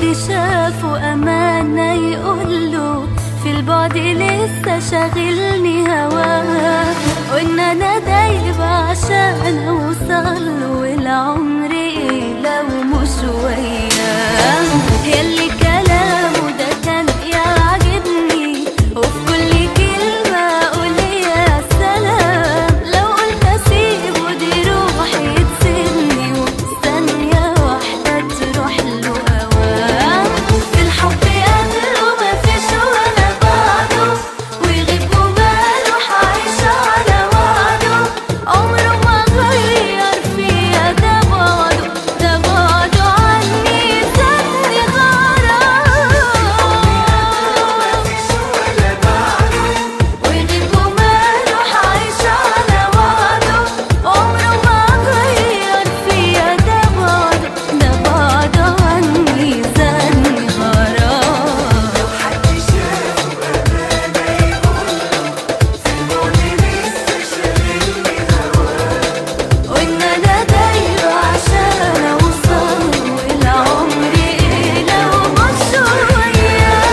حد شافه أمانة يقوله في البعد لسه شاغلني هواه وإن أنا دايب عشان أوصل والعمر إيه لو مش وياه ياللي كلامه ده كان يعجبني وفي كل كلمة أقول يا سلام لو قلت أسيبه دي روحي تسيبني وثانية واحدة تروح له أوام في الحب قبله مفيش ولا بعده ويغيب وماله عايش على وعده عمره ما غير فيها ده بعده ده بعده عني سابني غرام ويغيب وماله عايش على وعده عمره ما غير فيها ده بعده ده بعده عني زادني غرام وإن أنا دايبة عشان أوصل والعمر إيه لو مش وياه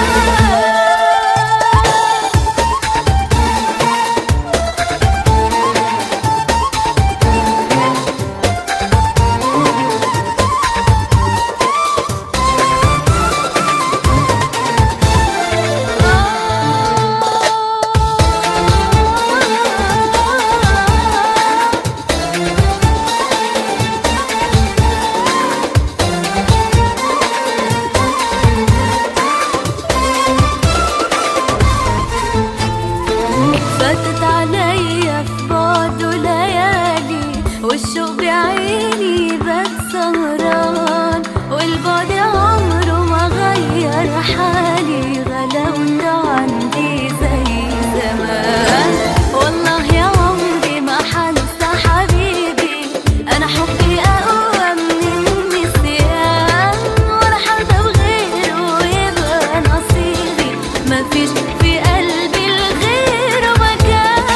فاتت عليا في بعده ليالي والشوق بعيني بات سهران والبعد عمره ما غير حالي غلاوته عندي زي زمان والله يا عمري ما حنسى حبيبي انا حبي اقوى من النسيان ولا حرضى بغيره يبقى نصيبي مفيش في قلبي الغيره مكان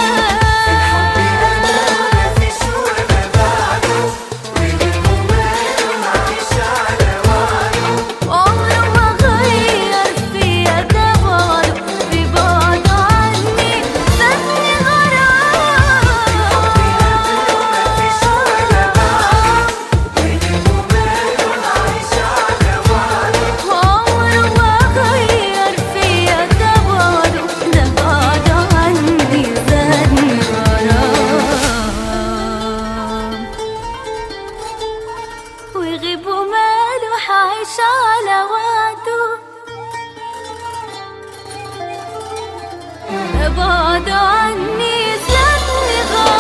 عمره ما غير فيا ده بعده في بعده عني سابني غرام عمره ما غير فيا ده بعده ده بعده عني زادني غرام ويغيب وماله عايش على وعده بعده عني زادني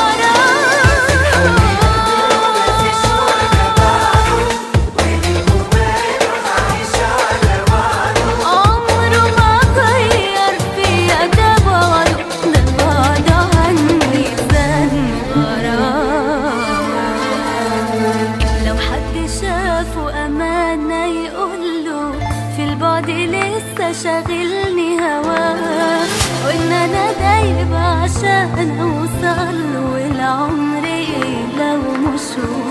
غرام عمره ما غير فيا ده بعده ده بعده عني زادني غرام لو حد شافه أمانة يقوله في البعد لسه شاغلني هواه وإن أنا دايب عشان أوصل والعمر إيه لو مش